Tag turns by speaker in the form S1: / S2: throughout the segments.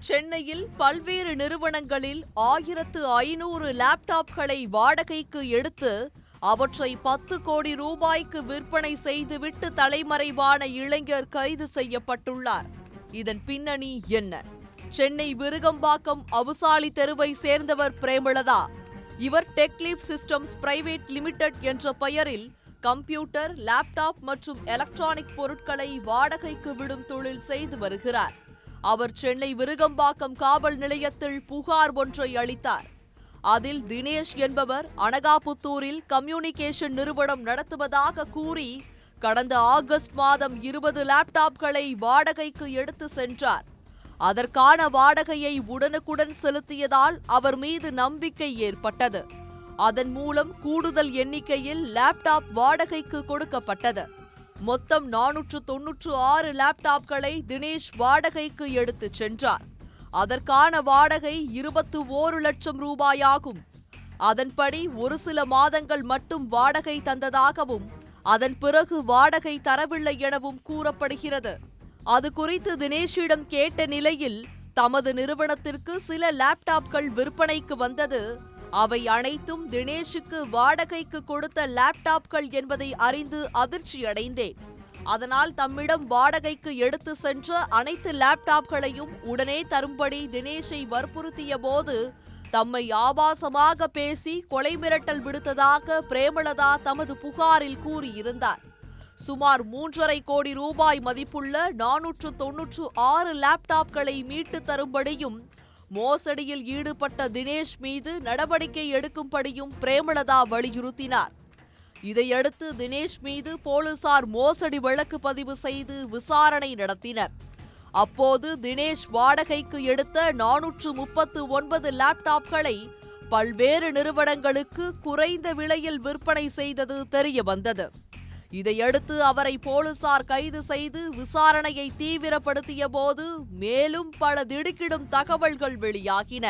S1: சென்னையில் பல்வேறு நிறுவனங்களில் ஆயிரத்து ஐநூறு லேப்டாப்களை வாடகைக்கு எடுத்து அவற்றை பத்து கோடி ரூபாய்க்கு விற்பனை செய்துவிட்டு தலைமறைவான இளைஞர் கைது செய்யப்பட்டுள்ளார் இதன் பின்னணி என்ன சென்னை விருகம்பாக்கம் அவுசாலி தெருவை சேர்ந்தவர் பிரேமலதா இவர் டெக்லீப் சிஸ்டம்ஸ் பிரைவேட் லிமிடெட் என்ற பெயரில் கம்ப்யூட்டர் லேப்டாப் மற்றும் எலக்ட்ரானிக் பொருட்களை வாடகைக்கு விடும் தொழில் செய்து வருகிறார் அவர் சென்னை விருகம்பாக்கம் காவல் நிலையத்தில் புகார் ஒன்றை அளித்தார் அதில் தினேஷ் என்பவர் அனகாபுத்தூரில் கம்யூனிகேஷன் நிறுவனம் நடத்துவதாக கூறி கடந்த ஆகஸ்ட் மாதம் இருபது லேப்டாப்களை வாடகைக்கு எடுத்து சென்றார் அதற்கான வாடகையை உடனுக்குடன் செலுத்தியதால் அவர் மீது நம்பிக்கை ஏற்பட்டது அதன் மூலம் கூடுதல் எண்ணிக்கையில் லேப்டாப் வாடகைக்கு கொடுக்கப்பட்டது மொத்தம் நானூற்று தொன்னூற்று ஆறு லேப்டாப்களை தினேஷ் வாடகைக்கு எடுத்துச் சென்றார் அதற்கான வாடகை இருபத்து ஓரு லட்சம் ரூபாயாகும் அதன்படி ஒரு சில மாதங்கள் மட்டும் வாடகை தந்ததாகவும் அதன் பிறகு வாடகை தரவில்லை எனவும் கூறப்படுகிறது அது குறித்து தினேஷிடம் கேட்ட நிலையில் தமது நிறுவனத்திற்கு சில லேப்டாப்கள் விற்பனைக்கு வந்தது அவை அனைத்தும் தினேஷுக்கு வாடகைக்கு கொடுத்த லேப்டாப்கள் என்பதை அறிந்து அதிர்ச்சியடைந்தேன் அதனால் தம்மிடம் வாடகைக்கு எடுத்து சென்ற அனைத்து லேப்டாப்களையும் உடனே தரும்படி தினேஷை வற்புறுத்திய போது தம்மை ஆபாசமாக பேசி கொலை மிரட்டல் விடுத்ததாக பிரேமலதா தமது புகாரில் கூறியிருந்தார் சுமார் மூன்றரை கோடி ரூபாய் மதிப்புள்ள நானூற்று தொன்னூற்று ஆறு லேப்டாப்களை மீட்டு தரும்படியும் மோசடியில் ஈடுபட்ட தினேஷ் மீது நடவடிக்கை எடுக்கும்படியும் பிரேமலதா வலியுறுத்தினார் இதையடுத்து தினேஷ் மீது போலீசார் மோசடி வழக்கு பதிவு செய்து விசாரணை நடத்தினர் அப்போது தினேஷ் வாடகைக்கு எடுத்த நானூற்று முப்பத்து ஒன்பது லேப்டாப்களை பல்வேறு நிறுவனங்களுக்கு குறைந்த விலையில் விற்பனை செய்தது தெரிய வந்தது இதையடுத்து அவரை போலீசார் கைது செய்து விசாரணையை தீவிரப்படுத்திய போது மேலும் பல திடுக்கிடும் தகவல்கள் வெளியாகின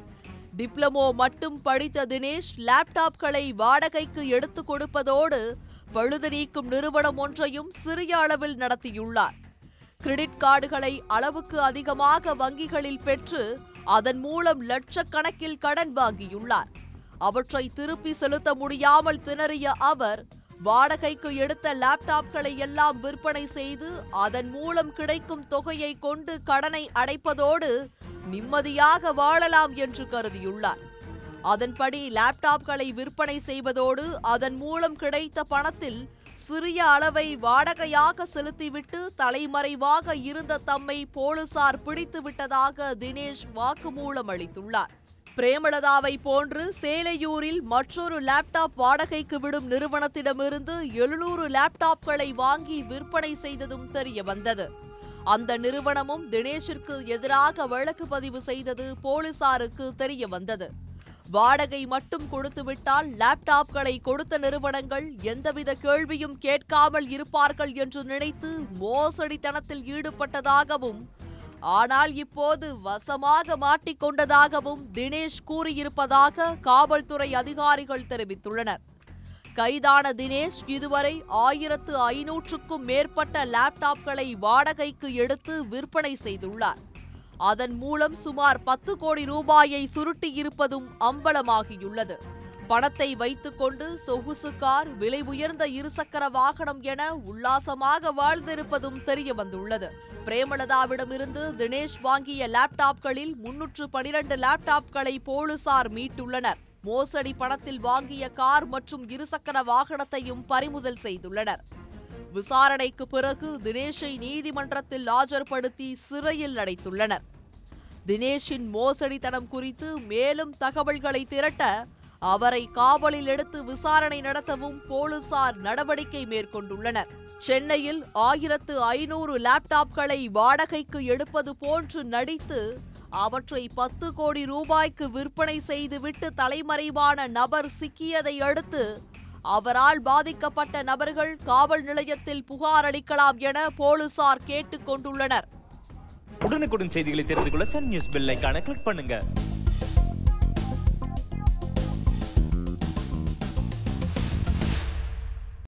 S1: டிப்ளமோ மட்டும் படித்த தினேஷ் லேப்டாப்களை வாடகைக்கு எடுத்து கொடுப்பதோடு பழுது நீக்கும் நிறுவனம் ஒன்றையும் சிறிய அளவில் நடத்தியுள்ளார் கிரெடிட் கார்டுகளை அளவுக்கு அதிகமாக வங்கிகளில் பெற்று அதன் மூலம் லட்சக்கணக்கில் கடன் வாங்கியுள்ளார் அவற்றை திருப்பி செலுத்த முடியாமல் திணறிய அவர் வாடகைக்கு எடுத்த லேப்டாப்களை எல்லாம் விற்பனை செய்து அதன் மூலம் கிடைக்கும் தொகையை கொண்டு கடனை அடைப்பதோடு நிம்மதியாக வாழலாம் என்று கருதியுள்ளார் அதன்படி லேப்டாப்களை விற்பனை செய்வதோடு அதன் மூலம் கிடைத்த பணத்தில் சிறிய அளவை வாடகையாக செலுத்திவிட்டு தலைமறைவாக இருந்த தம்மை போலீசார் பிடித்து விட்டதாக தினேஷ் வாக்குமூலம் அளித்துள்ளார் பிரேமலதாவை போன்று சேலையூரில் மற்றொரு லேப்டாப் வாடகைக்கு விடும் நிறுவனத்திடமிருந்து எழுநூறு லேப்டாப்களை வாங்கி விற்பனை செய்ததும் தெரிய வந்தது அந்த நிறுவனமும் தினேஷிற்கு எதிராக வழக்கு பதிவு செய்தது போலீசாருக்கு தெரிய வந்தது வாடகை மட்டும் கொடுத்துவிட்டால் லேப்டாப்களை கொடுத்த நிறுவனங்கள் எந்தவித கேள்வியும் கேட்காமல் இருப்பார்கள் என்று நினைத்து மோசடித்தனத்தில் ஈடுபட்டதாகவும் ஆனால் இப்போது வசமாக மாட்டிக்கொண்டதாகவும் தினேஷ் கூறியிருப்பதாக காவல்துறை அதிகாரிகள் தெரிவித்துள்ளனர் கைதான தினேஷ் இதுவரை ஆயிரத்து ஐநூற்றுக்கும் மேற்பட்ட லேப்டாப்களை வாடகைக்கு எடுத்து விற்பனை செய்துள்ளார் அதன் மூலம் சுமார் பத்து கோடி ரூபாயை சுருட்டி இருப்பதும் அம்பலமாகியுள்ளது பணத்தை வைத்துக்கொண்டு சொகுசு கார் விலை உயர்ந்த இருசக்கர வாகனம் என உல்லாசமாக வாழ்ந்திருப்பதும் தெரிய வந்துள்ளது பிரேமலதாவிடமிருந்து தினேஷ் வாங்கிய லேப்டாப்களில் முன்னூற்று பனிரண்டு லேப்டாப்களை போலீசார் மீட்டுள்ளனர் மோசடி பணத்தில் வாங்கிய கார் மற்றும் இருசக்கர வாகனத்தையும் பறிமுதல் செய்துள்ளனர் விசாரணைக்கு பிறகு தினேஷை நீதிமன்றத்தில் ஆஜர்படுத்தி சிறையில் அடைத்துள்ளனர் தினேஷின் மோசடித்தனம் குறித்து மேலும் தகவல்களை திரட்ட அவரை காவலில் எடுத்து விசாரணை நடத்தவும் போலீசார் நடவடிக்கை மேற்கொண்டுள்ளனர் சென்னையில் ஆயிரத்து ஐநூறு லேப்டாப்களை வாடகைக்கு எடுப்பது போன்று நடித்து அவற்றை பத்து கோடி ரூபாய்க்கு விற்பனை செய்துவிட்டு தலைமறைவான நபர் சிக்கியதை அடுத்து அவரால் பாதிக்கப்பட்ட நபர்கள் காவல் நிலையத்தில் புகார் அளிக்கலாம் என போலீசார் கேட்டுக் கொண்டுள்ளனர்
S2: உடனுக்குடன் செய்திகளை தெரிந்து கொள்ள சன் நியூஸ் பெல் ஐகானை கிளிக் பண்ணுங்க